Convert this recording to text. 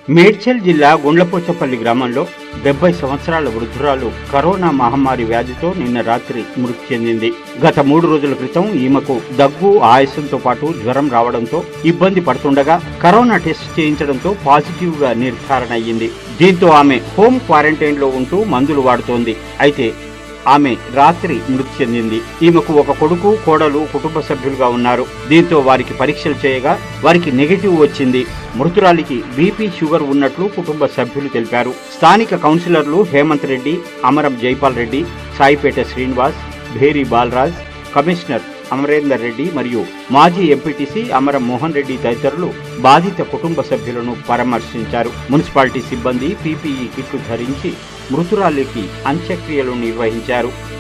మేడ్చల్ జిల్లా గుండ్లపోచపల్లి గ్రామంలో డెబ్బై సంవత్సరాల వృద్ధురాలు కరోనా మహమ్మారి వ్యాధితో నిన్న రాత్రి మృతి చెందింది గత మూడు రోజుల క్రితం ఈమెకు దగ్గు ఆయాసంతో పాటు జ్వరం రావడంతో ఇబ్బంది పడుతుండగా కరోనా టెస్ట్ చేయించడంతో పాజిటివ్ గా నిర్ధారణ అయ్యింది దీంతో ఆమె హోమ్ క్వారంటైన్ లో ఉంటూ మందులు వాడుతోంది అయితే ఆమె రాత్రి మృతి చెందింది ఈమెకు ఒక కొడుకు కోడలు కుటుంబ సభ్యులుగా ఉన్నారు దీంతో వారికి పరీక్షలు చేయగా వారికి నెగిటివ్ వచ్చింది మృతురాలికి బీపీ షుగర్ ఉన్నట్లు కుటుంబ సభ్యులు తెలిపారు స్థానిక కౌన్సిలర్లు హేమంత్ రెడ్డి అమరం జైపాల్ రెడ్డి సాయిపేట శ్రీనివాస్ భేరి బాలరాజ్ కమిషనర్ అమరేందర్ రెడ్డి మరియు మాజీ ఎంపీటీసీ అమరం మోహన్ రెడ్డి తదితరులు బాధిత కుటుంబ సభ్యులను పరామర్శించారు మున్సిపాలిటీ సిబ్బంది పీపీఈ కిట్లు ధరించి మృతురాలికి అంత్యక్రియలు నిర్వహించారు